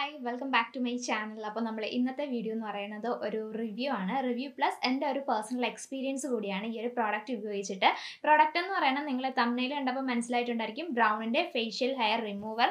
hi welcome back to my channel അപ്പോൾ നമ്മൾ ഇന്നത്തെ വീഡിയോ എന്ന് പറയുന്നത് ഒരു റിവ്യൂ ആണ് റിവ്യൂ പ്ലസ് എൻ്റെ ഒരു പേഴ്സണൽ എക്സ്പീരിയൻസ് കൂടിയാണ് ഈ ഒരു പ്രോഡക്റ്റ് ഉപയോഗിച്ചിട്ട് പ്രോഡക്റ്റ് എന്ന് പറയുന്നത് നിങ്ങൾ തമ്മിൽ കണ്ടപ്പോൾ മനസ്സിലായിട്ടുണ്ടായിരിക്കും ബ്രൗണിൻ്റെ ഫേഷ്യൽ ഹെയർ റിമൂവർ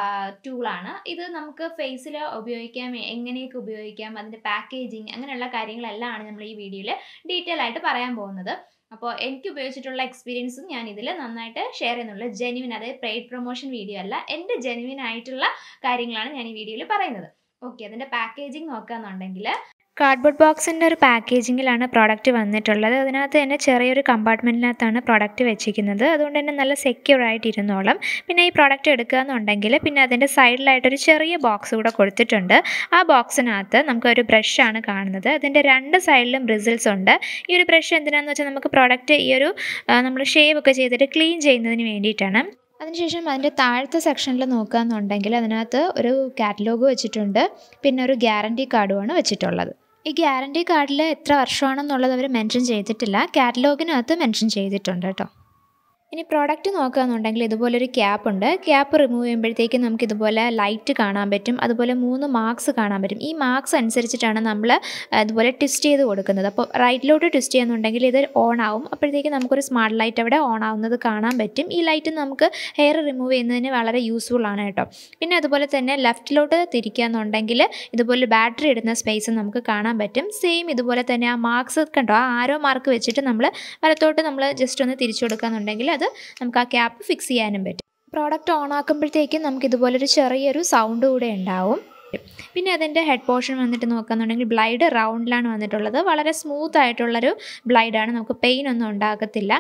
ടൂളാണ് ഇത് നമുക്ക് ഫേസിൽ ഉപയോഗിക്കാം എങ്ങനെയൊക്കെ ഉപയോഗിക്കാം അതിൻ്റെ പാക്കേജിങ് അങ്ങനെയുള്ള കാര്യങ്ങളെല്ലാം ആണ് നമ്മൾ ഈ വീഡിയോയിൽ ഡീറ്റെയിൽ ആയിട്ട് പറയാൻ പോകുന്നത് അപ്പോൾ എനിക്ക് ഉപയോഗിച്ചിട്ടുള്ള എക്സ്പീരിയൻസും ഞാൻ ഇതിൽ നന്നായിട്ട് ഷെയർ ചെയ്യുന്നുള്ളൂ ജെനുവിൻ അതായത് പെയ്ഡ് പ്രൊമോഷൻ വീഡിയോ അല്ല എൻ്റെ ജെനുവിൻ ആയിട്ടുള്ള കാര്യങ്ങളാണ് ഞാൻ ഈ വീഡിയോയിൽ പറയുന്നത് ഓക്കെ അതിൻ്റെ പാക്കേജിങ് നോക്കുകയെന്നുണ്ടെങ്കിൽ കാർഡ്ബോർഡ് ബോക്സിൻ്റെ ഒരു പാക്കേജിങ്ങിലാണ് പ്രോഡക്റ്റ് വന്നിട്ടുള്ളത് അതിനകത്ത് തന്നെ ചെറിയൊരു കമ്പാർട്ട്മെൻറ്റിനകത്താണ് പ്രോഡക്റ്റ് വെച്ചിരിക്കുന്നത് അതുകൊണ്ട് തന്നെ നല്ല സെക്യൂർ ആയിട്ട് ഇരുന്നോളും പിന്നെ ഈ പ്രോഡക്റ്റ് എടുക്കുക എന്നുണ്ടെങ്കിൽ പിന്നെ അതിൻ്റെ സൈഡിലായിട്ടൊരു ചെറിയ ബോക്സ് കൂടെ കൊടുത്തിട്ടുണ്ട് ആ ബോക്സിനകത്ത് നമുക്ക് ഒരു ബ്രഷാണ് കാണുന്നത് അതിൻ്റെ രണ്ട് സൈഡിലും ബ്രിസിൽസ് ഉണ്ട് ഈ ഒരു ബ്രഷ് എന്തിനാണെന്ന് വെച്ചാൽ നമുക്ക് പ്രോഡക്റ്റ് ഈ ഒരു നമ്മൾ ഷേവ് ഒക്കെ ചെയ്തിട്ട് ക്ലീൻ ചെയ്യുന്നതിന് വേണ്ടിയിട്ടാണ് അതിനുശേഷം അതിൻ്റെ താഴത്തെ സെക്ഷനിൽ നോക്കുകയെന്നുണ്ടെങ്കിൽ അതിനകത്ത് ഒരു കാറ്റലോഗ് വെച്ചിട്ടുണ്ട് പിന്നെ ഒരു ഗ്യാരണ്ടി കാർഡുമാണ് വെച്ചിട്ടുള്ളത് ഈ ഗ്യാരണ്ടി കാർഡിൽ എത്ര വർഷമാണെന്നുള്ളത് അവർ മെൻഷൻ ചെയ്തിട്ടില്ല കാറ്റലോഗിനകത്ത് മെൻഷൻ ചെയ്തിട്ടുണ്ട് കേട്ടോ ഇനി പ്രോഡക്റ്റ് നോക്കുകയെന്നുണ്ടെങ്കിൽ ഇതുപോലൊരു ക്യാപ്പ് ഉണ്ട് ക്യാപ്പ് റിമൂവ് ചെയ്യുമ്പോഴത്തേക്കും നമുക്ക് ഇതുപോലെ ലൈറ്റ് കാണാൻ പറ്റും അതുപോലെ മൂന്ന് മാർക്സ് കാണാൻ പറ്റും ഈ മാർക്സ് അനുസരിച്ചിട്ടാണ് നമ്മൾ ഇതുപോലെ ട്വിസ്റ്റ് ചെയ്ത് കൊടുക്കുന്നത് അപ്പോൾ റൈറ്റിലോട്ട് ട്വിസ്റ്റ് ചെയ്യുന്നുണ്ടെങ്കിൽ ഇത് ഓൺ ആവും അപ്പോഴത്തേക്കും നമുക്കൊരു സ്മാർട്ട് ലൈറ്റ് അവിടെ ഓൺ ആവുന്നത് കാണാൻ പറ്റും ഈ ലൈറ്റ് നമുക്ക് ഹെയർ റിമൂവ് ചെയ്യുന്നതിന് വളരെ യൂസ്ഫുൾ ആണ് കേട്ടോ പിന്നെ അതുപോലെ തന്നെ ലെഫ്റ്റിലോട്ട് തിരിക്കുകയെന്നുണ്ടെങ്കിൽ ഇതുപോലെ ബാറ്ററി ഇടുന്ന സ്പേസ് നമുക്ക് കാണാൻ പറ്റും സെയിം ഇതുപോലെ തന്നെ ആ മാർക്സ് കണ്ടോ ആ ആരോ മാർക്ക് വെച്ചിട്ട് നമ്മൾ വലത്തോട്ട് നമ്മൾ ജസ്റ്റ് ഒന്ന് തിരിച്ചു കൊടുക്കുകയെന്നുണ്ടെങ്കിൽ അത് നമുക്ക് ആ ക്യാപ്പ് ഫിക്സ് ചെയ്യാനും പറ്റും പ്രോഡക്റ്റ് ഓൺ ആക്കുമ്പോഴത്തേക്കും നമുക്ക് ഇതുപോലൊരു ചെറിയൊരു സൗണ്ട് കൂടെ ഉണ്ടാവും പിന്നെ അതിൻ്റെ ഹെഡ് പോർഷൻ വന്നിട്ട് നോക്കുകയെന്നുണ്ടെങ്കിൽ ബ്ലൈഡ് റൗണ്ടിലാണ് വന്നിട്ടുള്ളത് വളരെ സ്മൂത്ത് ആയിട്ടുള്ളൊരു ബ്ലൈഡാണ് നമുക്ക് പെയിൻ ഒന്നും ഉണ്ടാകത്തില്ല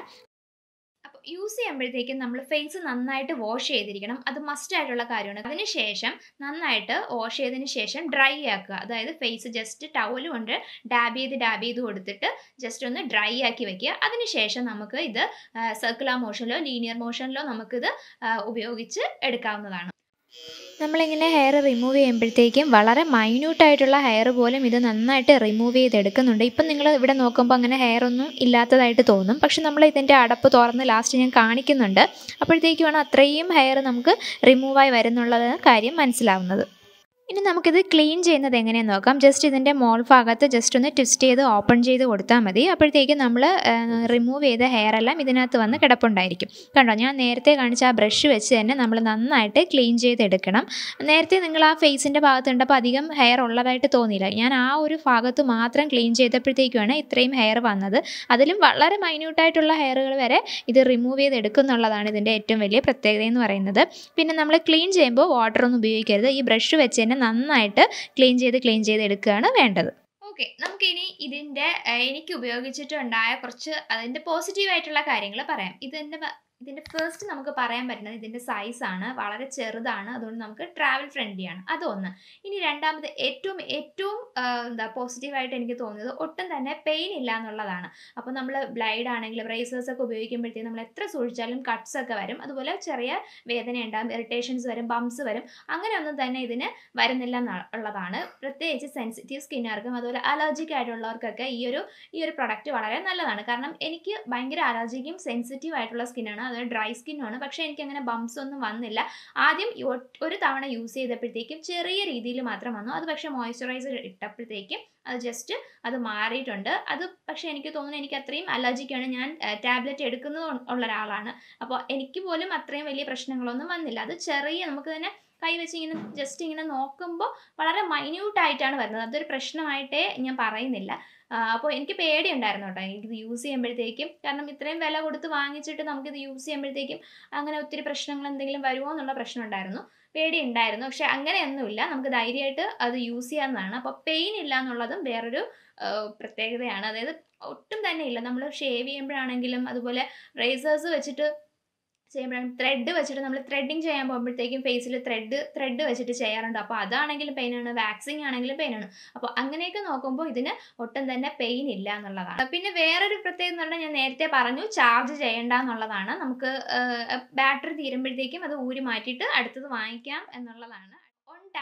അപ്പോൾ യൂസ് ചെയ്യുമ്പോഴത്തേക്കും നമ്മൾ ഫേസ് നന്നായിട്ട് വാഷ് ചെയ്തിരിക്കണം അത് മസ്റ്റ് ആയിട്ടുള്ള കാര്യമാണ് അതിനുശേഷം നന്നായിട്ട് വാഷ് ചെയ്തതിന് ശേഷം ഡ്രൈ ആക്കുക അതായത് ഫേസ് ജസ്റ്റ് ടവൽ കൊണ്ട് ഡാബ് ചെയ്ത് ഡാബ് ചെയ്ത് കൊടുത്തിട്ട് ജസ്റ്റ് ഒന്ന് ഡ്രൈ ആക്കി വെക്കുക അതിനുശേഷം നമുക്ക് ഇത് സർക്കുലർ മോഷനിലോ ലീനിയർ മോഷനിലോ നമുക്കിത് ഉപയോഗിച്ച് എടുക്കാവുന്നതാണ് നമ്മളിങ്ങനെ ഹെയർ റിമൂവ് ചെയ്യുമ്പോഴത്തേക്കും വളരെ മൈന്യൂട്ടായിട്ടുള്ള ഹെയർ പോലും ഇത് നന്നായിട്ട് റിമൂവ് ചെയ്തെടുക്കുന്നുണ്ട് ഇപ്പം നിങ്ങൾ ഇവിടെ നോക്കുമ്പോൾ അങ്ങനെ ഹെയർ ഒന്നും ഇല്ലാത്തതായിട്ട് തോന്നും പക്ഷെ നമ്മൾ ഇതിൻ്റെ അടപ്പ് തുറന്ന് ലാസ്റ്റ് ഞാൻ കാണിക്കുന്നുണ്ട് അപ്പോഴത്തേക്കുമാണ് അത്രയും ഹെയർ നമുക്ക് റിമൂവായി വരുന്നുള്ളത് കാര്യം മനസ്സിലാവുന്നത് ഇനി നമുക്കിത് ക്ലീൻ ചെയ്യുന്നത് എങ്ങനെയെന്ന് നോക്കാം ജസ്റ്റ് ഇതിൻ്റെ മോൾ ഭാഗത്ത് ജസ്റ്റ് ഒന്ന് ട്വിസ്റ്റ് ചെയ്ത് ഓപ്പൺ ചെയ്ത് കൊടുത്താൽ മതി അപ്പോഴത്തേക്കും നമ്മൾ റിമൂവ് ചെയ്ത ഹെയർ എല്ലാം ഇതിനകത്ത് വന്ന് കിടപ്പുണ്ടായിരിക്കും കണ്ടോ ഞാൻ നേരത്തെ കാണിച്ച ആ ബ്രഷ് വെച്ച് തന്നെ നമ്മൾ നന്നായിട്ട് ക്ലീൻ ചെയ്തെടുക്കണം നേരത്തെ നിങ്ങൾ ആ ഫേസിൻ്റെ ഭാഗത്ത് കണ്ടപ്പോൾ അധികം ഹെയർ ഉള്ളതായിട്ട് തോന്നിയില്ല ഞാൻ ആ ഒരു ഭാഗത്ത് മാത്രം ക്ലീൻ ചെയ്തപ്പോഴത്തേക്കുമാണ് ഇത്രയും ഹെയർ വന്നത് അതിലും വളരെ മൈന്യൂട്ടായിട്ടുള്ള ഹെയറുകൾ വരെ ഇത് റിമൂവ് ചെയ്തെടുക്കുന്നുള്ളതാണ് ഇതിൻ്റെ ഏറ്റവും വലിയ പ്രത്യേകത എന്ന് പറയുന്നത് പിന്നെ നമ്മൾ ക്ലീൻ ചെയ്യുമ്പോൾ വാട്ടർ ഒന്നും ഉപയോഗിക്കരുത് ഈ ബ്രഷ് വെച്ച് തന്നെ നന്നായിട്ട് ക്ലീൻ ചെയ്ത് ക്ലീൻ ചെയ്ത് എടുക്കുകയാണ് വേണ്ടത് ഓക്കെ നമുക്കിനി ഇതിൻ്റെ എനിക്ക് ഉപയോഗിച്ചിട്ടുണ്ടായ കുറച്ച് അതിൻ്റെ പോസിറ്റീവായിട്ടുള്ള കാര്യങ്ങൾ പറയാം ഇതിൻ്റെ ഇതിൻ്റെ ഫസ്റ്റ് നമുക്ക് പറയാൻ പറ്റുന്നത് ഇതിൻ്റെ സൈസാണ് വളരെ ചെറുതാണ് അതുകൊണ്ട് നമുക്ക് ട്രാവൽ ഫ്രണ്ട്ലിയാണ് അതൊന്ന് ഇനി രണ്ടാമത് ഏറ്റവും ഏറ്റവും എന്താ പോസിറ്റീവായിട്ട് എനിക്ക് തോന്നിയത് ഒട്ടും തന്നെ പെയിൻ ഇല്ല എന്നുള്ളതാണ് അപ്പോൾ നമ്മൾ ബ്ലൈഡ് ആണെങ്കിലും റേസേഴ്സ് ഒക്കെ ഉപയോഗിക്കുമ്പോഴത്തേക്കും നമ്മൾ എത്ര സൂക്ഷിച്ചാലും കട്ട്സ് ഒക്കെ വരും അതുപോലെ ചെറിയ വേദന ഉണ്ടാകും ഇറിറ്റേഷൻസ് വരും ബംസ് വരും അങ്ങനെയൊന്നും തന്നെ ഇതിന് വരുന്നില്ല എന്നുള്ളതാണ് പ്രത്യേകിച്ച് സെൻസിറ്റീവ് സ്കിന്നുകാർക്കും അതുപോലെ അലർജിക് ആയിട്ടുള്ളവർക്കൊക്കെ ഈ ഒരു ഈ ഒരു പ്രൊഡക്റ്റ് വളരെ നല്ലതാണ് കാരണം എനിക്ക് ഭയങ്കര അലർജിക്കും സെൻസിറ്റീവ് ആയിട്ടുള്ള സ്കിന്നാണ് അത് ഡ്രൈ സ്കിന്നുമാണ് പക്ഷേ എനിക്ക് അങ്ങനെ ബംസ് ഒന്നും വന്നില്ല ആദ്യം ഒരു തവണ യൂസ് ചെയ്തപ്പോഴത്തേക്കും ചെറിയ രീതിയിൽ മാത്രം വന്നു അത് പക്ഷേ മോയ്സ്ചറൈസർ ഇട്ടപ്പോഴത്തേക്കും അത് ജസ്റ്റ് അത് മാറിയിട്ടുണ്ട് അത് പക്ഷേ എനിക്ക് തോന്നുന്നു എനിക്ക് അത്രയും അലർജിക്കാണ് ഞാൻ ടാബ്ലറ്റ് എടുക്കുന്നത് ഉള്ള ഒരാളാണ് അപ്പോൾ എനിക്ക് പോലും അത്രയും വലിയ പ്രശ്നങ്ങളൊന്നും വന്നില്ല അത് ചെറിയ നമുക്ക് തന്നെ കൈ വെച്ച് ഇങ്ങനെ ജസ്റ്റ് ഇങ്ങനെ നോക്കുമ്പോൾ വളരെ മൈന്യൂട്ടായിട്ടാണ് വരുന്നത് അതൊരു പ്രശ്നമായിട്ടേ ഞാൻ പറയുന്നില്ല അപ്പോൾ എനിക്ക് പേടിയുണ്ടായിരുന്നു കേട്ടോ എനിക്കിത് യൂസ് ചെയ്യുമ്പോഴത്തേക്കും കാരണം ഇത്രയും വില കൊടുത്ത് വാങ്ങിച്ചിട്ട് നമുക്കിത് യൂസ് ചെയ്യുമ്പോഴത്തേക്കും അങ്ങനെ ഒത്തിരി പ്രശ്നങ്ങൾ എന്തെങ്കിലും വരുമോ എന്നുള്ള പ്രശ്നം ഉണ്ടായിരുന്നു പേടി ഉണ്ടായിരുന്നു പക്ഷെ അങ്ങനെയൊന്നുമില്ല നമുക്ക് ധൈര്യമായിട്ട് അത് യൂസ് ചെയ്യാവുന്നതാണ് അപ്പോൾ പെയിൻ ഇല്ല എന്നുള്ളതും വേറൊരു പ്രത്യേകതയാണ് അതായത് ഒട്ടും തന്നെ ഇല്ല നമ്മൾ ഷേവ് ചെയ്യുമ്പോഴാണെങ്കിലും അതുപോലെ റേസേഴ്സ് വെച്ചിട്ട് ചെയ്യുമ്പോഴാണ് ത്രെഡ് വെച്ചിട്ട് നമ്മൾ ത്രെഡിങ് ചെയ്യാൻ പോകുമ്പോഴത്തേക്കും ഫേസിൽ ത്രെഡ് ത്രെഡ് വെച്ചിട്ട് ചെയ്യാറുണ്ട് അപ്പോൾ അതാണെങ്കിലും പെയിനാണ് വാക്സിങ് ആണെങ്കിലും പെയിനാണ് അപ്പോൾ അങ്ങനെയൊക്കെ നോക്കുമ്പോൾ ഇതിന് ഒട്ടും തന്നെ പെയിൻ ഇല്ല എന്നുള്ളതാണ് പിന്നെ വേറൊരു പ്രത്യേകത എന്ന് പറഞ്ഞാൽ ഞാൻ നേരത്തെ പറഞ്ഞു ചാർജ് ചെയ്യേണ്ട എന്നുള്ളതാണ് നമുക്ക് ബാറ്ററി തീരുമ്പോഴത്തേക്കും അത് ഊരി മാറ്റിയിട്ട് അടുത്തത് വാങ്ങിക്കാം എന്നുള്ളതാണ് ഓൺ ടൈം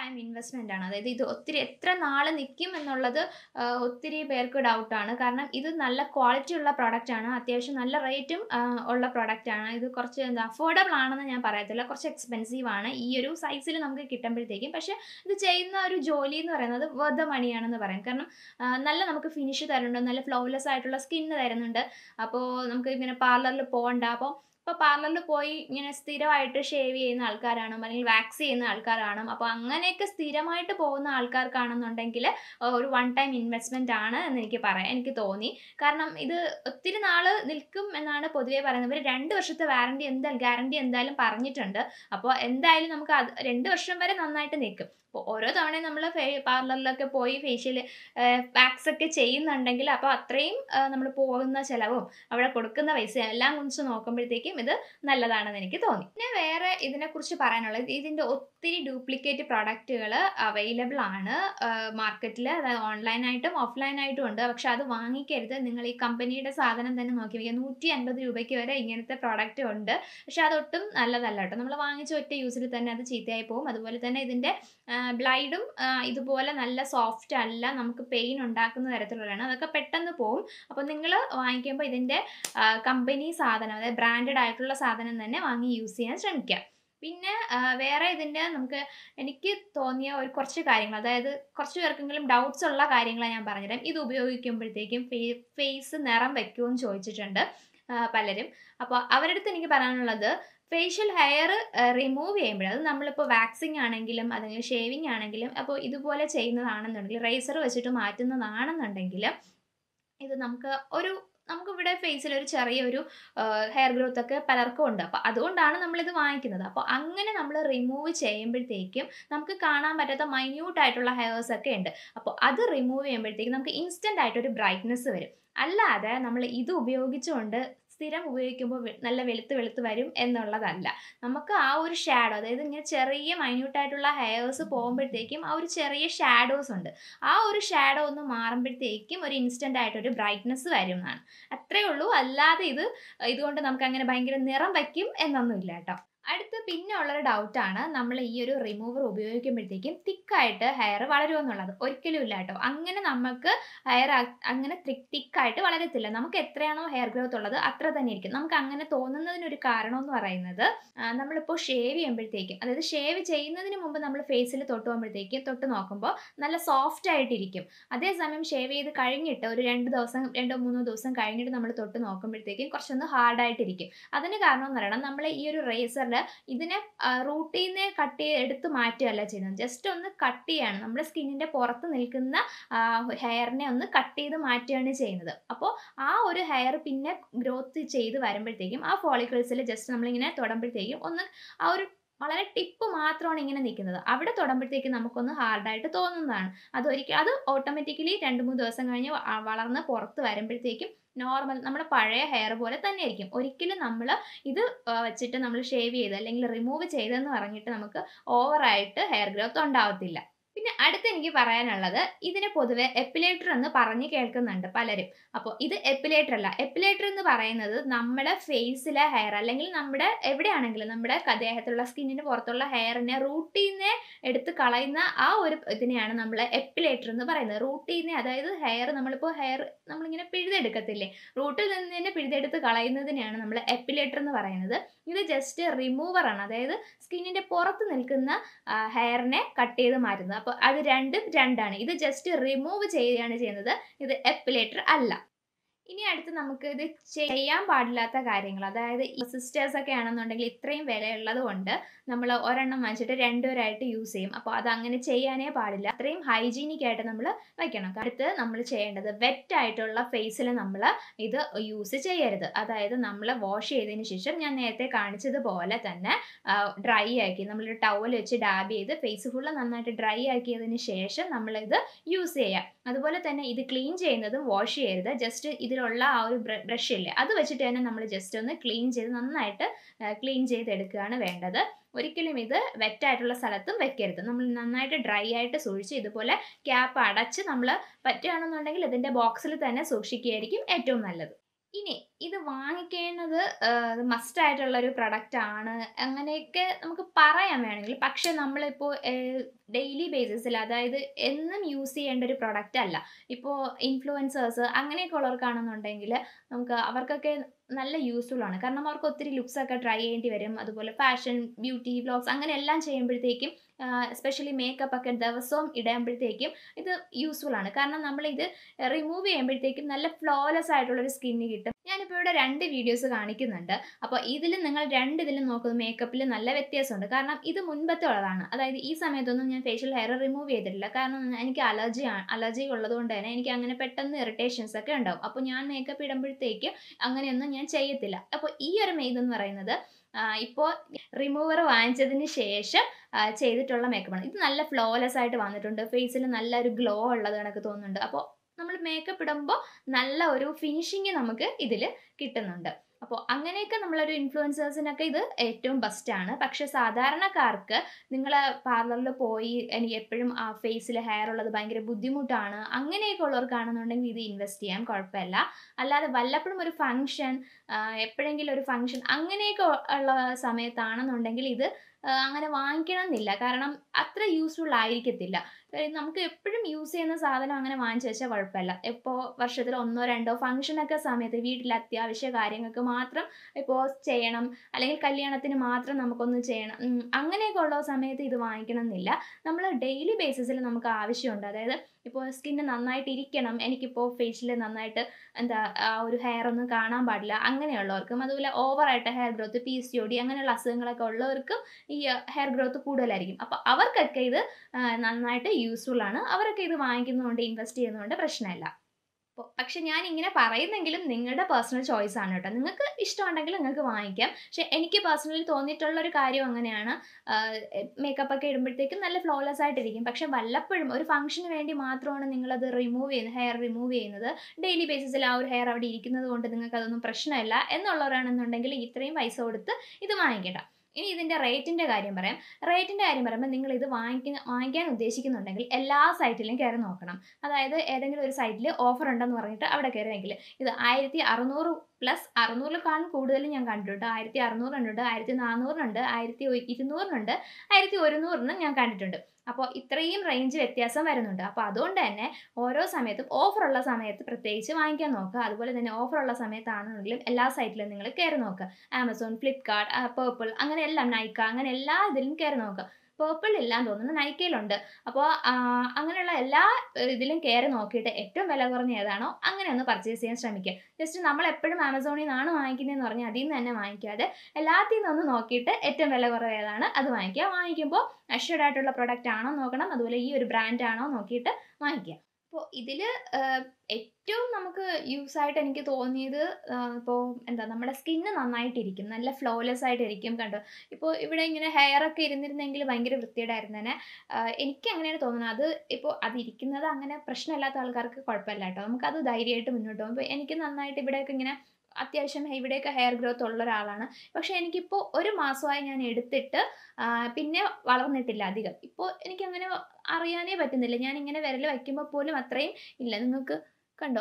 ടൈം ഇൻവെസ്റ്റ്മെൻ്റ് ആണ് അതായത് ഇത് ഒത്തിരി എത്ര നാൾ നിൽക്കും എന്നുള്ളത് ആ, ഒത്തിരി പേർക്ക് ഡൗട്ടാണ് കാരണം ഇത് നല്ല ക്വാളിറ്റി ഉള്ള പ്രോഡക്റ്റ് ആണ് അത്യാവശ്യം നല്ല റേറ്റും ഉള്ള പ്രോഡക്റ്റ് ആണ് ഇത് കുറച്ച് എന്താ അഫോർഡബിൾ ആണെന്ന് ഞാൻ പറയത്തില്ല കുറച്ച് എക്സ്പെൻസീവ് ആണ് ഈ ഒരു സൈസിൽ നമുക്ക് കിട്ടുമ്പോഴത്തേക്കും പക്ഷേ ഇത് ചെയ്യുന്ന ഒരു ജോലി എന്ന് പറയുന്നത് വെറുതെ മണിയാണെന്ന് പറയാം കാരണം ആ, നല്ല നമുക്ക് ഫിനിഷ് തരുന്നുണ്ട് നല്ല ഫ്ലോലെസ് ആയിട്ടുള്ള സ്കിന്ന് തരുന്നുണ്ട് അപ്പോൾ നമുക്ക് ഇങ്ങനെ പാർലറിൽ പോകണ്ട അപ്പോൾ ഇപ്പോൾ പാർലറിൽ പോയി ഇങ്ങനെ സ്ഥിരമായിട്ട് ഷേവ് ചെയ്യുന്ന ആൾക്കാരാണ് അല്ലെങ്കിൽ വാക്സ് ചെയ്യുന്ന ആൾക്കാരാണ് അപ്പോൾ അങ്ങനെയൊക്കെ സ്ഥിരമായിട്ട് പോകുന്ന ആൾക്കാർക്കാണെന്നുണ്ടെങ്കിൽ ഒരു വൺ ടൈം ഇൻവെസ്റ്റ്മെൻ്റ് ആണ് എന്ന് എനിക്ക് പറയാം എനിക്ക് തോന്നി കാരണം ഇത് ഒത്തിരി നാൾ നിൽക്കും എന്നാണ് പൊതുവേ പറയുന്നത് ഇവർ രണ്ട് വർഷത്തെ വാറണ്ടി എന്തായാലും ഗ്യാരണ്ടി എന്തായാലും പറഞ്ഞിട്ടുണ്ട് അപ്പോൾ എന്തായാലും നമുക്ക് അത് രണ്ട് വർഷം വരെ നന്നായിട്ട് നിൽക്കും അപ്പോൾ ഓരോ തവണയും നമ്മൾ ഫേ പാർലറിലൊക്കെ പോയി ഫേഷ്യൽ വാക്സ് ഒക്കെ ചെയ്യുന്നുണ്ടെങ്കിൽ അപ്പോൾ അത്രയും നമ്മൾ പോകുന്ന ചിലവും അവിടെ കൊടുക്കുന്ന പൈസ എല്ലാം കുറിച്ച് നോക്കുമ്പോഴത്തേക്കും ഇത് നല്ലതാണെന്ന് എനിക്ക് തോന്നി പിന്നെ വേറെ ഇതിനെക്കുറിച്ച് പറയാനുള്ളത് ഇതിൻ്റെ ഒത്തിരി ഡ്യൂപ്ലിക്കേറ്റ് പ്രോഡക്റ്റുകൾ അവൈലബിൾ ആണ് മാർക്കറ്റിൽ അതായത് ഓൺലൈനായിട്ടും ഓഫ്ലൈനായിട്ടും ഉണ്ട് പക്ഷെ അത് വാങ്ങിക്കരുത് നിങ്ങൾ ഈ കമ്പനിയുടെ സാധനം തന്നെ നോക്കി വയ്ക്കുക നൂറ്റി അൻപത് രൂപയ്ക്ക് വരെ ഇങ്ങനത്തെ പ്രോഡക്റ്റ് ഉണ്ട് പക്ഷെ അതൊട്ടും നല്ലതല്ല കേട്ടോ നമ്മൾ വാങ്ങിച്ച ഒറ്റ യൂസിൽ തന്നെ അത് ചീത്തയായി പോകും അതുപോലെ തന്നെ ഇതിൻ്റെ ബ്ലൈഡും ഇതുപോലെ നല്ല സോഫ്റ്റ് അല്ല നമുക്ക് പെയിൻ ഉണ്ടാക്കുന്ന തരത്തിലുള്ളതാണ് അതൊക്കെ പെട്ടെന്ന് പോകും അപ്പോൾ നിങ്ങൾ വാങ്ങിക്കുമ്പോൾ ഇതിൻ്റെ കമ്പനി സാധനം അതായത് ബ്രാൻഡഡ് ആയിട്ടുള്ള സാധനം തന്നെ വാങ്ങി യൂസ് ചെയ്യാൻ ശ്രമിക്കുക പിന്നെ ആ, വേറെ ഇതിൻ്റെ നമുക്ക് എനിക്ക് തോന്നിയ ഒരു കുറച്ച് കാര്യങ്ങൾ അതായത് കുറച്ച് പേർക്കെങ്കിലും ഡൗട്ട്സ് ഉള്ള കാര്യങ്ങളാണ് ഞാൻ പറഞ്ഞുതരാം ഇത് ഉപയോഗിക്കുമ്പോഴത്തേക്കും ഫേ ഫേസ് നിറം വെക്കുമോ എന്ന് ചോദിച്ചിട്ടുണ്ട് ആ, പലരും അപ്പോൾ അവരുടെ അടുത്ത് എനിക്ക് പറയാനുള്ളത് ഫേഷ്യൽ ഹെയർ റിമൂവ് ചെയ്യുമ്പോൾ അത് നമ്മളിപ്പോൾ വാക്സിങ് ആണെങ്കിലും അല്ലെങ്കിൽ ഷേവിങ് ആണെങ്കിലും അപ്പോൾ ഇതുപോലെ ചെയ്യുന്നതാണെന്നുണ്ടെങ്കിൽ റേസർ വെച്ചിട്ട് മാറ്റുന്നതാണെന്നുണ്ടെങ്കിൽ ഇത് നമുക്ക് ഒരു നമുക്കിവിടെ ഫേസിൽ ഒരു ചെറിയൊരു ഹെയർ ഗ്രോത്ത് ഒക്കെ പലർക്കും ഉണ്ട് അപ്പോൾ അതുകൊണ്ടാണ് നമ്മളിത് വാങ്ങിക്കുന്നത് അപ്പോൾ അങ്ങനെ നമ്മൾ റിമൂവ് ചെയ്യുമ്പോഴത്തേക്കും നമുക്ക് കാണാൻ പറ്റാത്ത മൈന്യൂട്ട് ആയിട്ടുള്ള ഹെയർസ് ഒക്കെ ഉണ്ട് അപ്പോൾ അത് റിമൂവ് ചെയ്യുമ്പോഴത്തേക്കും നമുക്ക് ഇൻസ്റ്റൻ്റ് ആയിട്ടൊരു ബ്രൈറ്റ്നസ് വരും അല്ലാതെ നമ്മൾ ഇത് ഉപയോഗിച്ചുകൊണ്ട് സ്ഥിരം ഉപയോഗിക്കുമ്പോൾ വെ- നല്ല വെളുത്ത് വെളുത്ത് വരും എന്നുള്ളതല്ല നമുക്ക് ആ ഒരു ഷാഡോ അതായത് ഇങ്ങനെ ചെറിയ മൈന്യൂട്ടായിട്ടുള്ള ഹെയർസ് പോകുമ്പോഴത്തേക്കും ആ ഒരു ചെറിയ ഷാഡോസ് ഉണ്ട് ആ ഒരു ഷാഡോ ഒന്ന് മാറുമ്പോഴത്തേക്കും ഒരു ഇൻസ്റ്റൻ്റ് ആയിട്ടൊരു ബ്രൈറ്റ്നസ് വരും എന്നാണ് അത്രേ ഉള്ളൂ അല്ലാതെ ഇത് ഇതുകൊണ്ട് നമുക്ക് അങ്ങനെ ഭയങ്കര നിറം വയ്ക്കും എന്നൊന്നുമില്ല കേട്ടോ അടുത്ത പിന്നെ ഉള്ളൊരു ഡൗട്ടാണ് നമ്മൾ ഈ ഒരു റിമൂവർ ഉപയോഗിക്കുമ്പോഴത്തേക്കും തിക്കായിട്ട് ഹെയർ വളരുമെന്നുള്ളത് ഒരിക്കലും ഇല്ല കേട്ടോ അങ്ങനെ നമുക്ക് ഹെയർ അങ്ങനെ തിക്കായിട്ട് വളരത്തില്ല നമുക്ക് എത്രയാണോ ഹെയർ ഗ്രോത്ത് ഉള്ളത് അത്ര തന്നെ ഇരിക്കും നമുക്ക് അങ്ങനെ തോന്നുന്നതിനൊരു കാരണം എന്ന് പറയുന്നത് ആ, നമ്മളിപ്പോൾ ഷേവ് ചെയ്യുമ്പോഴത്തേക്കും അതായത് ഷേവ് ചെയ്യുന്നതിന് മുമ്പ് നമ്മൾ ഫേസിൽ തൊട്ട് പോകുമ്പോഴത്തേക്കും തൊട്ട് നോക്കുമ്പോൾ നല്ല സോഫ്റ്റ് ആയിട്ടിരിക്കും അതേസമയം ഷേവ് ചെയ്ത് കഴിഞ്ഞിട്ട് ഒരു രണ്ട് ദിവസം രണ്ടോ മൂന്നോ ദിവസം കഴിഞ്ഞിട്ട് നമ്മൾ തൊട്ട് നോക്കുമ്പോഴത്തേക്കും കുറച്ചൊന്ന് ഹാർഡായിട്ടിരിക്കും അതിന് കാരണം എന്ന് പറയണം നമ്മൾ ഈ ഒരു റേസറിൽ ഇതിനെ റൂട്ടിൽ നിന്ന് കട്ട് ചെയ്ത് എടുത്ത് മാറ്റുകയല്ല ചെയ്യുന്നത് ജസ്റ്റ് ഒന്ന് കട്ട് ചെയ്യാണ് നമ്മുടെ സ്കിന്നിൻ്റെ പുറത്ത് നിൽക്കുന്ന ഹെയറിനെ ഒന്ന് കട്ട് ചെയ്ത് മാറ്റുകയാണ് ചെയ്യുന്നത് അപ്പോൾ ആ ഒരു ഹെയർ പിന്നെ ഗ്രോത്ത് ചെയ്ത് വരുമ്പോഴത്തേക്കും ആ ഫോളിക്കിൾസിൽ ജസ്റ്റ് നമ്മളിങ്ങനെ തൊടുമ്പോഴത്തേക്കും ഒന്ന് ആ ഒരു വളരെ ടിപ്പ് മാത്രമാണ് ഇങ്ങനെ നിൽക്കുന്നത് അവിടെ തൊടുമ്പോഴത്തേക്കും നമുക്കൊന്ന് ഹാർഡായിട്ട് തോന്നുന്നതാണ് അതൊരിക്കൽ അത് ഓട്ടോമാറ്റിക്കലി രണ്ട് മൂന്ന് ദിവസം കഴിഞ്ഞ് വ- വളർന്ന് പുറത്ത് വരുമ്പോഴത്തേക്കും നോർമൽ നമ്മുടെ പഴയ ഹെയർ പോലെ തന്നെ ആയിരിക്കും ഒരിക്കലും നമ്മൾ ഇത് ആ, വെച്ചിട്ട് നമ്മൾ ഷേവ് ചെയ്ത് അല്ലെങ്കിൽ റിമൂവ് ചെയ്തെന്ന് പറഞ്ഞിട്ട് നമുക്ക് ഓവറായിട്ട് ഹെയർ ഗ്രോത്ത് ഉണ്ടാവത്തില്ല പിന്നെ അടുത്ത് എനിക്ക് പറയാനുള്ളത് ഇതിന് പൊതുവെ എപ്പിലേറ്റർ എന്ന് പറഞ്ഞ് കേൾക്കുന്നുണ്ട് പലരും അപ്പോൾ ഇത് എപ്പിലേറ്റർ അല്ല എപ്പിലേറ്റർ എന്ന് പറയുന്നത് നമ്മുടെ ഫേസിലെ ഹെയർ അല്ലെങ്കിൽ നമ്മുടെ എവിടെയാണെങ്കിലും നമ്മുടെ ക- ദേഹത്തുള്ള സ്കിന്നിന് പുറത്തുള്ള ഹെയറിനെ റൂട്ടിൽ നിന്ന് എടുത്ത് കളയുന്ന ആ ഒരു ഇതിനെയാണ് നമ്മൾ എപ്പിലേറ്റർ എന്ന് പറയുന്നത് റൂട്ടിൽ നിന്ന് അതായത് ഹെയർ നമ്മളിപ്പോൾ ഹെയർ നമ്മളിങ്ങനെ പിഴുതെടുക്കത്തില്ലേ റൂട്ടിൽ നിന്ന് തന്നെ പിഴുതെടുത്ത് കളയുന്നതിനെയാണ് നമ്മൾ എപ്പിലേറ്റർ എന്ന് പറയുന്നത് ഇത് ജസ്റ്റ് റിമൂവർ ആണ് അതായത് സ്കിന്നിന്റെ പുറത്ത് നിൽക്കുന്ന ഹെയറിനെ കട്ട് ചെയ്ത് മാറ്റുന്നത് അപ്പോൾ അത് രണ്ടും രണ്ടാണ് ഇത് ജസ്റ്റ് റിമൂവ് ചെയ്യുകയാണ് ചെയ്യുന്നത് ഇത് എപ്പിലേറ്റർ അല്ല ഇനി അടുത്ത് നമുക്ക് ഇത് ചെയ്യാൻ പാടില്ലാത്ത കാര്യങ്ങൾ അതായത് ഈ സിസ്റ്റേഴ്സ് ഒക്കെ ആണെന്നുണ്ടെങ്കിൽ ഇത്രയും വിലയുള്ളത് കൊണ്ട് നമ്മൾ ഒരെണ്ണം വാങ്ങിച്ചിട്ട് രണ്ടുപേരായിട്ട് യൂസ് ചെയ്യും അപ്പോൾ അത് അങ്ങനെ ചെയ്യാനേ പാടില്ല അത്രയും ഹൈജീനിക് ആയിട്ട് നമ്മൾ വയ്ക്കണം അടുത്ത് നമ്മൾ ചെയ്യേണ്ടത് വെറ്റ് ആയിട്ടുള്ള ഫേസിൽ നമ്മൾ ഇത് യൂസ് ചെയ്യരുത് അതായത് നമ്മൾ വാഷ് ചെയ്തതിന് ശേഷം ഞാൻ നേരത്തെ കാണിച്ചതുപോലെ തന്നെ ഡ്രൈ ആക്കി നമ്മളൊരു ടവൽ വെച്ച് ഡാബ് ചെയ്ത് ഫേസ് ഫുള്ള് നന്നായിട്ട് ഡ്രൈ ആക്കിയതിന് ശേഷം നമ്മളിത് യൂസ് ചെയ്യാം അതുപോലെ തന്നെ ഇത് ക്ലീൻ ചെയ്യുന്നതും വാഷ് ചെയ്യരുത് ജസ്റ്റ് ഇതിലുള്ള ആ ഒരു ബ്രഷ് ഇല്ലേ അത് വെച്ചിട്ട് തന്നെ നമ്മൾ ജസ്റ്റ് ഒന്ന് ക്ലീൻ ചെയ്ത് നന്നായിട്ട് ക്ലീൻ ചെയ്തെടുക്കുകയാണ് വേണ്ടത് ഒരിക്കലും ഇത് വെറ്റായിട്ടുള്ള സ്ഥലത്തും വെക്കരുത് നമ്മൾ നന്നായിട്ട് ഡ്രൈ ആയിട്ട് സൂക്ഷിച്ച് ഇതുപോലെ ക്യാപ്പ് അടച്ച് നമ്മൾ പറ്റുകയാണെന്നുണ്ടെങ്കിൽ ഇതിൻ്റെ ബോക്സിൽ തന്നെ സൂക്ഷിക്കുകയായിരിക്കും ഏറ്റവും നല്ലത് ഇനി ഇത് വാങ്ങിക്കേണ്ടത് മസ്റ്റ് ആയിട്ടുള്ള ഒരു പ്രൊഡക്റ്റ് ആണ് അങ്ങനെയൊക്കെ നമുക്ക് പറയാൻ വേണമെങ്കിൽ പക്ഷെ നമ്മളിപ്പോൾ ഡെയിലി ബേസിസിൽ അതായത് എന്നും യൂസ് ചെയ്യേണ്ട ഒരു പ്രൊഡക്റ്റ് അല്ല ഇപ്പോൾ ഇൻഫ്ലുവൻസേഴ്സ് അങ്ങനെയൊക്കെ ഉള്ളവർക്കാണെന്നുണ്ടെങ്കിൽ നമുക്ക് അവർക്കൊക്കെ നല്ല യൂസ്ഫുൾ ആണ് കാരണം അവർക്ക് ഒത്തിരി ലുക്സ് ഒക്കെ ട്രൈ ചെയ്യേണ്ടി വരും അതുപോലെ ഫാഷൻ ബ്യൂട്ടി വ്ളോഗ്സ് അങ്ങനെ എല്ലാം ചെയ്യുമ്പോഴത്തേക്കും എസ്പെഷ്യലി മേക്കപ്പ് ഒക്കെ ദിവസവും ഇടുമ്പോഴത്തേക്കും ഇത് യൂസ്ഫുൾ ആണ് കാരണം നമ്മളിത് റിമൂവ് ചെയ്യുമ്പോഴത്തേക്കും നല്ല ഫ്ലോലെസ് ആയിട്ടുള്ളൊരു സ്കിന്ന് കിട്ടും ഞാനിപ്പോൾ ഇവിടെ രണ്ട് വീഡിയോസ് കാണിക്കുന്നുണ്ട് അപ്പോൾ ഇതിൽ നിങ്ങൾ രണ്ട് ഇതിലും നോക്കുന്നത് മേക്കപ്പിൽ നല്ല വ്യത്യാസമുണ്ട് കാരണം ഇത് മുൻപത്തെ ഉള്ളതാണ് അതായത് ഈ സമയത്തൊന്നും ഞാൻ ഫേഷ്യൽ ഹെയർ റിമൂവ് ചെയ്തിട്ടില്ല കാരണം എനിക്ക് അലർജി അലർജി ഉള്ളതുകൊണ്ട് തന്നെ എനിക്ക് അങ്ങനെ പെട്ടെന്ന് ഇറിറ്റേഷൻസ് ഒക്കെ ഉണ്ടാവും അപ്പോൾ ഞാൻ മേക്കപ്പ് ഇടുമ്പോഴത്തേക്ക് അങ്ങനെയൊന്നും ഞാൻ ചെയ്യത്തില്ല അപ്പോൾ ഈ ഒരു മെയ്ത് എന്ന് പറയുന്നത് ഇപ്പോൾ റിമൂവർ വാങ്ങിച്ചതിന് ശേഷം ചെയ്തിട്ടുള്ള മേക്കപ്പാണ് ഇത് നല്ല ഫ്ലോലെസ് ആയിട്ട് വന്നിട്ടുണ്ട് ഫേസിൽ നല്ലൊരു ഗ്ലോ ഉള്ളത് കണക്ക് തോന്നുന്നുണ്ട് അപ്പോൾ നമ്മൾ മേക്കപ്പ് ഇടുമ്പോൾ നല്ല ഒരു ഫിനിഷിങ് നമുക്ക് ഇതിൽ കിട്ടുന്നുണ്ട് അപ്പോൾ അങ്ങനെയൊക്കെ നമ്മളൊരു ഇൻഫ്ലുവൻസേഴ്സിനൊക്കെ ഇത് ഏറ്റവും ബെസ്റ്റാണ് പക്ഷെ സാധാരണക്കാർക്ക് നിങ്ങൾ പാർലറിൽ പോയി എനിക്ക് എപ്പോഴും ആ ഫേസിൽ ഹെയർ ഉള്ളത് ഭയങ്കര ബുദ്ധിമുട്ടാണ് അങ്ങനെയൊക്കെ ഉള്ളവർക്കാണെന്നുണ്ടെങ്കിൽ ഇത് ഇൻവെസ്റ്റ് ചെയ്യാം കുഴപ്പമില്ല അല്ലാതെ വല്ലപ്പോഴും ഒരു ഫങ്ഷൻ എപ്പോഴെങ്കിലും ഒരു ഫങ്ഷൻ അങ്ങനെയൊക്കെ ഉള്ള സമയത്താണെന്നുണ്ടെങ്കിൽ ഇത് അങ്ങനെ വാങ്ങിക്കണം എന്നില്ല കാരണം അത്ര യൂസ്ഫുൾ ആയിരിക്കത്തില്ല നമുക്ക് എപ്പോഴും യൂസ് ചെയ്യുന്ന സാധനം അങ്ങനെ വാങ്ങിച്ചു വെച്ചാൽ കുഴപ്പമില്ല ഇപ്പോൾ വർഷത്തിൽ ഒന്നോ രണ്ടോ ഫംഗ്ഷനൊക്കെ സമയത്ത് വീട്ടിൽ അത്യാവശ്യ കാര്യങ്ങൾക്ക് മാത്രം ഇപ്പോൾ ചെയ്യണം അല്ലെങ്കിൽ കല്യാണത്തിന് മാത്രം നമുക്കൊന്ന് ചെയ്യണം അങ്ങനെയൊക്കെ ഉള്ള സമയത്ത് ഇത് വാങ്ങിക്കണം എന്നില്ല നമ്മൾ ഡെയിലി ബേസിസിൽ നമുക്ക് ആവശ്യമുണ്ട് അതായത് ഇപ്പോൾ സ്കിന്ന് നന്നായിട്ട് ഇരിക്കണം എനിക്കിപ്പോൾ ഫേഷ്യൽ നന്നായിട്ട് എന്താ ആ ഒരു ഹെയർ ഒന്നും കാണാൻ പാടില്ല അങ്ങനെയുള്ളവർക്കും അതുപോലെ ഓവറായിട്ട് hair growth P C O D അങ്ങനെയുള്ള അസുഖങ്ങളൊക്കെ ഉള്ളവർക്കും ഈ ഹെയർ ഗ്രോത്ത് കൂടുതലായിരിക്കും അപ്പോൾ അവർക്കൊക്കെ ഇത് നന്നായിട്ട് യൂസ്ഫുൾ ആണ് അവരൊക്കെ ഇത് വാങ്ങിക്കുന്നതുകൊണ്ട് ഇൻവെസ്റ്റ് ചെയ്യുന്നതുകൊണ്ട് പ്രശ്നമില്ല അപ്പോൾ പക്ഷെ ഞാൻ ഇങ്ങനെ പറയുന്നെങ്കിലും നിങ്ങളുടെ പേഴ്സണൽ ചോയ്സ് ആണ് കേട്ടോ നിങ്ങൾക്ക് ഇഷ്ടമുണ്ടെങ്കിൽ നിങ്ങൾക്ക് വാങ്ങിക്കാം പക്ഷെ എനിക്ക് പേഴ്സണലി തോന്നിയിട്ടുള്ള ഒരു കാര്യം അങ്ങനെയാണ് മേക്കപ്പ് ഒക്കെ ഇടുമ്പോഴത്തേക്കും നല്ല ഫ്ലോലെസ് ആയിട്ടിരിക്കും പക്ഷെ വല്ലപ്പോഴും ഒരു ഫംഗ്ഷന് വേണ്ടി മാത്രമാണ് നിങ്ങളത് റിമൂവ് ചെയ്യുന്നത് ഹെയർ റിമൂവ് ചെയ്യുന്നത് ഡെയിലി ബേസിസിൽ ആ ഒരു ഹെയർ അവിടെ ഇരിക്കുന്നത് കൊണ്ട് നിങ്ങൾക്ക് അതൊന്നും പ്രശ്നമില്ല എന്നുള്ളവരാണെന്നുണ്ടെങ്കിൽ ഇത്രയും പൈസ കൊടുത്ത് ഇത് വാങ്ങിക്കേണ്ട ഇനി ഇതിൻ്റെ റേറ്റിൻ്റെ കാര്യം പറയാം റേറ്റിൻ്റെ കാര്യം പറയുമ്പോൾ നിങ്ങൾ ഇത് വാങ്ങിക്കുന്ന വാങ്ങിക്കാൻ ഉദ്ദേശിക്കുന്നുണ്ടെങ്കിൽ എല്ലാ സൈറ്റിലും കയറി നോക്കണം അതായത് ഏതെങ്കിലും ഒരു സൈറ്റിൽ ഓഫർ ഉണ്ടെന്ന് പറഞ്ഞിട്ട് അവിടെ കയറിയെങ്കിൽ ഇത് ആയിരത്തി അറുന്നൂറ് പ്ലസ് അറുന്നൂറിലേക്കാളും കൂടുതലും ഞാൻ കണ്ടിട്ടുണ്ട് ആയിരത്തി അറുന്നൂറിനുണ്ട് ആയിരത്തി നാനൂറിനുണ്ട് ആയിരത്തി ഇരുന്നൂറിനുണ്ട് ആയിരത്തി ഒരുന്നൂറിന് ഞാൻ കണ്ടിട്ടുണ്ട് അപ്പോൾ ഇത്രയും റേഞ്ച് വ്യത്യാസം വരുന്നുണ്ട് അപ്പോൾ അതുകൊണ്ട് തന്നെ ഓരോ സമയത്തും ഓഫറുള്ള സമയത്ത് പ്രത്യേകിച്ച് വാങ്ങിക്കാൻ നോക്കുക അതുപോലെ തന്നെ ഓഫറുള്ള സമയത്താണെന്നുണ്ടെങ്കിലും എല്ലാ സൈറ്റിലും നിങ്ങൾ കയറി നോക്കുക ആമസോൺ ഫ്ലിപ്കാർട്ട് പേർപ്പിൾ അങ്ങനെ എല്ലാം നൈക്ക അങ്ങനെ എല്ലാ ഇതിലും കയറി നോക്കുക പേർപ്പിൾ ഇല്ലാന്ന് തോന്നുന്നു നൈക്കയിലുണ്ട് അപ്പോൾ അങ്ങനെയുള്ള എല്ലാ ഇതിലും കയറി നോക്കിയിട്ട് ഏറ്റവും വില കുറഞ്ഞ ഏതാണോ അങ്ങനെ ഒന്ന് പർച്ചേസ് ചെയ്യാൻ ശ്രമിക്കുക ജസ്റ്റ് നമ്മൾ എപ്പോഴും ആമസോണിൽ നിന്നാണ് വാങ്ങിക്കുന്നതെന്ന് പറഞ്ഞാൽ അതിൽ നിന്ന് തന്നെ വാങ്ങിക്കാതെ എല്ലാത്തിൽ നിന്നും ഒന്ന് നോക്കിയിട്ട് ഏറ്റവും വില കുറവ് ഏതാണ് അത് വാങ്ങിക്കുക വാങ്ങിക്കുമ്പോൾ അഷ്യൂർഡ് ആയിട്ടുള്ള പ്രൊഡക്റ്റ് ആണോ നോക്കണം അതുപോലെ ഈ ഒരു ബ്രാൻഡ് ആണോ നോക്കിയിട്ട് വാങ്ങിക്കുക അപ്പോൾ ഇതിൽ ഏറ്റവും നമുക്ക് യൂസ് ആയിട്ട് എനിക്ക് തോന്നിയത് ഇപ്പോൾ എന്താ നമ്മുടെ സ്കിന്ന് നന്നായിട്ടിരിക്കും നല്ല ഫ്ലോലെസ് ആയിട്ടിരിക്കും കണ്ടോ ഇപ്പോൾ ഇവിടെ ഇങ്ങനെ ഹെയർ ഒക്കെ ഇരുന്നിരുന്നെങ്കിൽ ഭയങ്കര വൃത്തിയുടായിരുന്നു തന്നെ എനിക്ക് അങ്ങനെയാണ് തോന്നുന്നത് അത് ഇപ്പോൾ അതിരിക്കുന്നത് അങ്ങനെ പ്രശ്നമില്ലാത്ത ആൾക്കാർക്ക് കുഴപ്പമില്ല കേട്ടോ നമുക്കത് ധൈര്യമായിട്ട് മുന്നോട്ട് പോകും ഇപ്പോൾ എനിക്ക് നന്നായിട്ട് ഇവിടെയൊക്കെ ഇങ്ങനെ അത്യാവശ്യം ഇവിടെയൊക്കെ ഹെയർ ഗ്രോത്ത് ഉള്ള ഒരാളാണ് പക്ഷെ എനിക്കിപ്പോൾ ഒരു മാസമായി ഞാൻ എടുത്തിട്ട് പിന്നെ വളർന്നിട്ടില്ല അധികം ഇപ്പോൾ എനിക്കങ്ങനെ അറിയാനേ പറ്റുന്നില്ല ഞാൻ ഇങ്ങനെ വിരൽ വയ്ക്കുമ്പോൾ പോലും അത്രയും ഇല്ല നിങ്ങൾക്ക് കണ്ടോ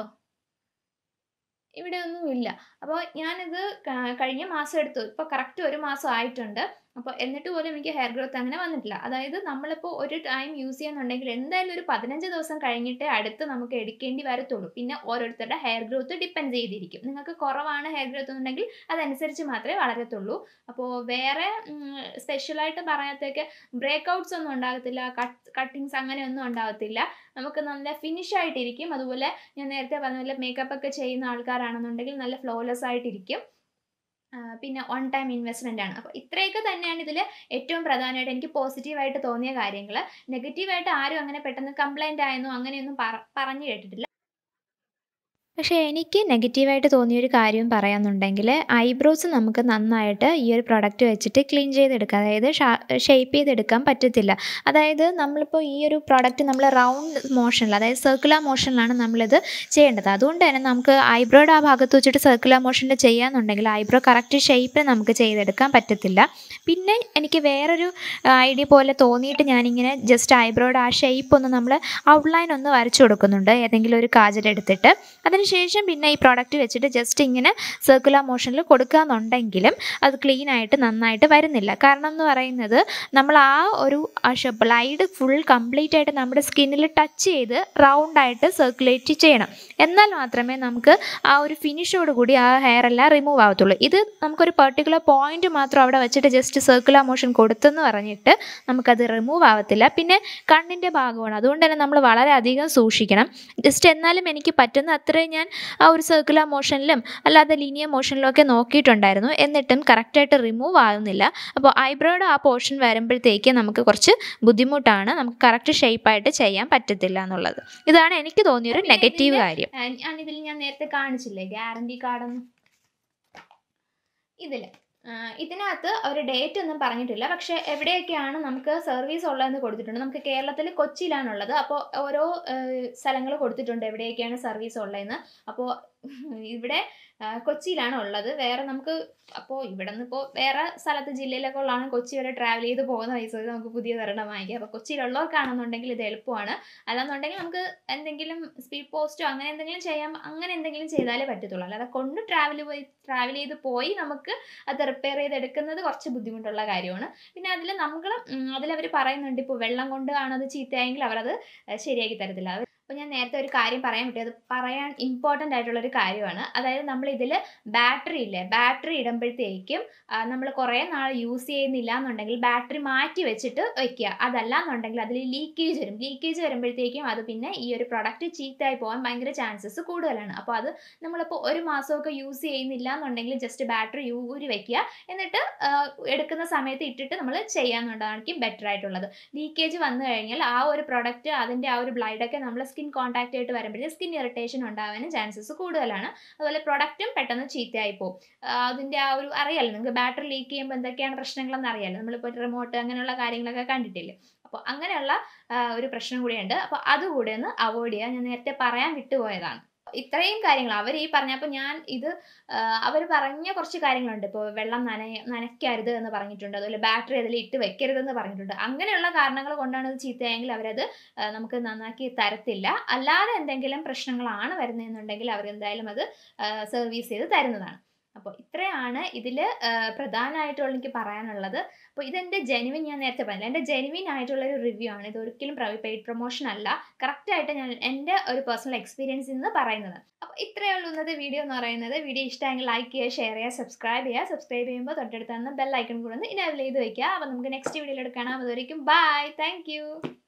ഇവിടെ ഒന്നും ഇല്ല അപ്പോൾ ഞാനിത് കഴിഞ്ഞ മാസം എടുത്തു ഇപ്പോൾ കറക്റ്റ് ഒരു മാസം ആയിട്ടുണ്ട് അപ്പോൾ എന്നിട്ട് പോലും എനിക്ക് ഹെയർ ഗ്രോത്ത് അങ്ങനെ വന്നിട്ടില്ല അതായത് നമ്മളിപ്പോൾ ഒരു ടൈം യൂസ് ചെയ്യുന്നുണ്ടെങ്കിൽ എന്തായാലും ഒരു പതിനഞ്ച് ദിവസം കഴിഞ്ഞിട്ടേ അടുത്ത് നമുക്ക് എടുക്കേണ്ടി വരത്തുള്ളൂ പിന്നെ ഓരോരുത്തരുടെ ഹെയർ ഗ്രോത്ത് ഡിപ്പെൻഡ് ചെയ്തിരിക്കും നിങ്ങൾക്ക് കുറവാണ് ഹെയർ ഗ്രോത്ത് എന്നുണ്ടെങ്കിൽ അതനുസരിച്ച് മാത്രമേ വളരത്തുള്ളൂ അപ്പോൾ വേറെ സ്പെഷ്യലായിട്ട് പറയാത്തേക്ക് ബ്രേക്ക് ഔട്ട്സ് ഒന്നും ഉണ്ടാകത്തില്ല കട്ട് കട്ടിങ്സ് അങ്ങനെയൊന്നും ഉണ്ടാകത്തില്ല നമുക്ക് നല്ല ഫിനിഷ് ആയിട്ടിരിക്കും അതുപോലെ ഞാൻ നേരത്തെ പറഞ്ഞ പോലെ മേക്കപ്പ് ഒക്കെ ചെയ്യുന്ന ആൾക്കാരാണെന്നുണ്ടെങ്കിൽ നല്ല ഫ്ലോലെസ് ആയിട്ടിരിക്കും പിന്നെ ഓൺ ടൈം ഇൻവെസ്റ്റ്മെൻ്റ് ആണ് അപ്പോൾ ഇത്രയൊക്കെ തന്നെയാണ് ഇതിൽ ഏറ്റവും പ്രധാനമായിട്ട് എനിക്ക് പോസിറ്റീവായിട്ട് തോന്നിയ കാര്യങ്ങൾ നെഗറ്റീവായിട്ട് ആരും അങ്ങനെ പെട്ടെന്ന് കംപ്ലൈൻ്റ് ആയെന്നോ അങ്ങനെയൊന്നും പറ പറഞ്ഞു കേട്ടിട്ടില്ല പക്ഷേ എനിക്ക് നെഗറ്റീവായിട്ട് തോന്നിയൊരു കാര്യം പറയാമെന്നുണ്ടെങ്കിൽ ഐബ്രോസ് നമുക്ക് നന്നായിട്ട് ഈ ഒരു പ്രൊഡക്റ്റ് വെച്ചിട്ട് ക്ലീൻ ചെയ്തെടുക്കാം അതായത് ഷേപ്പ് ചെയ്തെടുക്കാൻ പറ്റത്തില്ല അതായത് നമ്മളിപ്പോൾ ഈ ഒരു പ്രൊഡക്റ്റ് നമ്മൾ റൗണ്ട് മോഷനിൽ അതായത് സർക്കുലർ മോഷനിലാണ് നമ്മളിത് ചെയ്യേണ്ടത് അതുകൊണ്ട് തന്നെ നമുക്ക് ഐബ്രോയുടെ ആ ഭാഗത്ത് വെച്ചിട്ട് സർക്കുലർ മോഷനിൽ ചെയ്യാന്നുണ്ടെങ്കിൽ ഐബ്രോ കറക്റ്റ് ഷേപ്പിൽ നമുക്ക് ചെയ്തെടുക്കാൻ പറ്റത്തില്ല പിന്നെ എനിക്ക് വേറൊരു ഐഡിയ പോലെ തോന്നിയിട്ട് ഞാനിങ്ങനെ ജസ്റ്റ് ഐബ്രോയുടെ ആ ഷേപ്പ് ഒന്ന് നമ്മൾ ഔട്ട്ലൈൻ ഒന്ന് വരച്ചു കൊടുക്കുന്നുണ്ട് ഏതെങ്കിലും ഒരു കാജൽ എടുത്തിട്ട് അതിന് അതിനുശേഷം പിന്നെ ഈ പ്രോഡക്റ്റ് വെച്ചിട്ട് ജസ്റ്റ് ഇങ്ങനെ സർക്കുലർ മോഷനിൽ കൊടുക്കുകയെന്നുണ്ടെങ്കിലും അത് ക്ലീൻ ആയിട്ട് നന്നായിട്ട് വരുന്നില്ല കാരണം എന്ന് പറയുന്നത് നമ്മൾ ആ ഒരു ബ്ലൈഡ് ഫുൾ കംപ്ലീറ്റ് ആയിട്ട് നമ്മുടെ സ്കിന്നിൽ ടച്ച് ചെയ്ത് റൗണ്ടായിട്ട് സർക്കുലേറ്റ് ചെയ്യണം എന്നാൽ മാത്രമേ നമുക്ക് ആ ഒരു ഫിനിഷോട് കൂടി ആ ഹെയർ എല്ലാം റിമൂവ് ആവത്തുള്ളൂ ഇത് നമുക്കൊരു പെർട്ടിക്കുലർ പോയിന്റ് മാത്രം അവിടെ വെച്ചിട്ട് ജസ്റ്റ് സർക്കുലർ മോഷൻ കൊടുത്തെന്ന് പറഞ്ഞിട്ട് നമുക്കത് റിമൂവ് ആവത്തില്ല പിന്നെ കണ്ണിൻ്റെ ഭാഗമാണ് അതുകൊണ്ട് തന്നെ നമ്മൾ വളരെയധികം സൂക്ഷിക്കണം ജസ്റ്റ് എന്നാലും എനിക്ക് പറ്റുന്ന അത്രയും ഞാൻ ആ ഒരു സർക്കുലർ മോഷനിലും അല്ലാതെ ലീനിയർ മോഷനിലും ഒക്കെ നോക്കിയിട്ടുണ്ടായിരുന്നു എന്നിട്ടും കറക്റ്റായിട്ട് റിമൂവ് ആവുന്നില്ല അപ്പോൾ ഐബ്രോയുടെ ആ പോർഷൻ വരുമ്പോഴത്തേക്ക് നമുക്ക് കുറച്ച് ബുദ്ധിമുട്ടാണ് നമുക്ക് കറക്റ്റ് ഷേപ്പായിട്ട് ചെയ്യാൻ പറ്റത്തില്ല എന്നുള്ളത് ഇതാണ് എനിക്ക് തോന്നിയൊരു പിന്നെ നെഗറ്റീവ് ഇതിന്റെ- കാര്യം ഞാനിതിൽ ഞാൻ നേരത്തെ കാണിച്ചില്ലേ ഗ്യാരണ്ടി കാർഡൊന്നും ഇതിൽ ഇതിനകത്ത് ഒരു ഡേറ്റ് ഒന്നും പറഞ്ഞിട്ടില്ല പക്ഷേ എവിടെയൊക്കെയാണ് നമുക്ക് സർവീസ് ഉള്ളതെന്ന് കൊടുത്തിട്ടുണ്ട് നമുക്ക് കേരളത്തിൽ കൊച്ചിയിലാണുള്ളത് അപ്പോൾ ഓരോ സ്ഥലങ്ങൾ കൊടുത്തിട്ടുണ്ട് എവിടെയൊക്കെയാണ് സർവീസ് ഉള്ളതെന്ന് അപ്പോൾ ഇവിടെ ആ, കൊച്ചിയിലാണ് ഉള്ളത് വേറെ നമുക്ക് അപ്പോൾ ഇവിടെ നിന്ന് ഇപ്പോൾ വേറെ സ്ഥലത്ത് ജില്ലയിലൊക്കെ ഉള്ളതാണ് കൊച്ചി വരെ ട്രാവൽ ചെയ്ത് പോകുന്ന പൈസ നമുക്ക് പുതിയ തരണം വാങ്ങിക്കാം അപ്പോൾ കൊച്ചിയിലുള്ളവർക്കാണെന്നുണ്ടെങ്കിൽ ഇത് എളുപ്പമാണ് അല്ലാന്നുണ്ടെങ്കിൽ നമുക്ക് എന്തെങ്കിലും സ്പീഡ് പോസ്റ്റോ അങ്ങനെ എന്തെങ്കിലും ചെയ്യാം അങ്ങനെ എന്തെങ്കിലും ചെയ്താലേ പറ്റത്തുള്ളൂ അല്ലാതെ കൊണ്ട് ട്രാവൽ പോയി ട്രാവൽ ചെയ്ത് പോയി നമുക്ക് അത് റിപ്പയർ ചെയ്തെടുക്കുന്നത് കുറച്ച് ബുദ്ധിമുട്ടുള്ള കാര്യമാണ് പിന്നെ അതിൽ നമ്മൾ അതിലവർ പറയുന്നുണ്ട് ഇപ്പോൾ വെള്ളം കൊണ്ട് ആണത് ചീത്തയായെങ്കിൽ അവരത് ഏഹ് ശരിയാക്കി തരത്തില്ല അത് അപ്പോൾ ഞാൻ നേരത്തെ ഒരു കാര്യം പറയാൻ പറ്റി അത് പറയാൻ ഇമ്പോർട്ടൻ്റ് ആയിട്ടുള്ള ഒരു കാര്യമാണ് അതായത് നമ്മൾ ഇതിൽ ബാറ്ററി ഇല്ലേ ബാറ്ററി ഇടുമ്പോഴത്തേക്കും നമ്മൾ കുറേ നാൾ യൂസ് ചെയ്യുന്നില്ല എന്നുണ്ടെങ്കിൽ ബാറ്ററി മാറ്റി വെച്ചിട്ട് വെക്കുക അതല്ല എന്നുണ്ടെങ്കിൽ അതിൽ ലീക്കേജ് വരും ലീക്കേജ് വരുമ്പോഴത്തേക്കും അത് പിന്നെ ഈ ഒരു പ്രൊഡക്റ്റ് ചീത്തയായി പോകാൻ ഭയങ്കര ചാൻസസ് കൂടുതലാണ് അപ്പോൾ അത് നമ്മളിപ്പോൾ ഒരു മാസമൊക്കെ യൂസ് ചെയ്യുന്നില്ല എന്നുണ്ടെങ്കിൽ ജസ്റ്റ് ബാറ്ററി ഊരി വെക്കുക എന്നിട്ട് ആ, എടുക്കുന്ന സമയത്ത് ഇട്ടിട്ട് നമ്മൾ ചെയ്യാന്നുള്ളതായിരിക്കും ബെറ്റർ ആയിട്ടുള്ളത് ലീക്കേജ് വന്നു കഴിഞ്ഞാൽ ആ ഒരു പ്രൊഡക്റ്റ് അതിൻ്റെ ആ ഒരു ബ്ലൈഡൊക്കെ നമ്മൾ സ്കിൻ കോൺടാക്റ്റ് ആയിട്ട് വരുമ്പോഴേ സ്കിൻ ഇറിറ്റേഷൻ ഉണ്ടാവാനും ചാൻസസ് കൂടുതലാണ് അതുപോലെ പ്രൊഡക്റ്റും പെട്ടെന്ന് ചീത്തയായി പോകും ആ, അതിൻ്റെ ആ ഒരു അറിയാലോ നിങ്ങൾക്ക് ബാറ്ററി ലീക്ക് ചെയ്യുമ്പോൾ എന്തൊക്കെയാണ് പ്രശ്നങ്ങളെന്ന് അറിയാലോ നമ്മളിപ്പോൾ റിമോട്ട് അങ്ങനെയുള്ള കാര്യങ്ങളൊക്കെ കണ്ടിട്ടില്ലേ അപ്പോൾ അങ്ങനെയുള്ള ആ, ഒരു പ്രശ്നം കൂടിയുണ്ട് അപ്പോൾ അതുകൂടെ ഒന്ന് അവോയ്ഡ് ചെയ്യുക ഞാൻ നേരത്തെ പറയാൻ വിട്ടുപോയതാണ് ഇത്രയും കാര്യങ്ങൾ അവർ ഈ പറഞ്ഞപ്പോൾ ഞാൻ ഇത് അവർ പറഞ്ഞ കുറച്ച് കാര്യങ്ങളുണ്ട് ഇപ്പോൾ വെള്ളം നനയ നനയ്ക്കരുത് എന്ന് പറഞ്ഞിട്ടുണ്ട് അതുപോലെ ബാറ്ററി അതിൽ ഇട്ട് വെക്കരുതെന്ന് പറഞ്ഞിട്ടുണ്ട് അങ്ങനെയുള്ള കാരണങ്ങൾ കൊണ്ടാണ് ഇത് ചീത്തയെങ്കിൽ അവരത് ആ, നമുക്ക് നന്നാക്കി തരത്തില്ല അല്ലാതെ എന്തെങ്കിലും പ്രശ്നങ്ങളാണ് വരുന്നതെന്നുണ്ടെങ്കിൽ അവരെന്തായാലും അത് സർവീസ് ചെയ്ത് തരുന്നതാണ് അപ്പോൾ ഇത്രയാണ് ഇതിൽ പ്രധാനമായിട്ടുള്ള എനിക്ക് പറയാനുള്ളത് അപ്പോൾ ഇതെൻ്റെ ജെനുവിൻ ഞാൻ നേരത്തെ പറഞ്ഞില്ല എൻ്റെ ജെനുവിൻ ആയിട്ടുള്ള ഒരു റിവ്യൂ ആണ് ഇത് ഒരിക്കലും പെയ്ഡ് പ്രൊമോഷൻ അല്ല കറക്റ്റായിട്ട് ഞാൻ എൻ്റെ ഒരു പേഴ്സണൽ എക്സ്പീരിയൻസിൽ നിന്ന് പറയുന്നത് അപ്പോൾ ഇത്രയേ ഉള്ളൂ ഇന്നത്തെ വീഡിയോ എന്ന് പറയുന്നത് വീഡിയോ ഇഷ്ടമെങ്കിൽ ലൈക്ക് ചെയ്യുക ഷെയർ ചെയ്യുക സബ്സ്ക്രൈബ് ചെയ്യുക സബ്സ്ക്രൈബ് ചെയ്യുമ്പോൾ തൊട്ടടുത്താണ് ബെൽ ഐക്കൺ കൂടെ ഒന്ന് ഇനേബിൾ ചെയ്ത് വെക്കുക അപ്പോൾ നമുക്ക് നെക്സ്റ്റ് വീഡിയോയിൽ കാണാം അതുവരെയും ബൈ താങ്ക്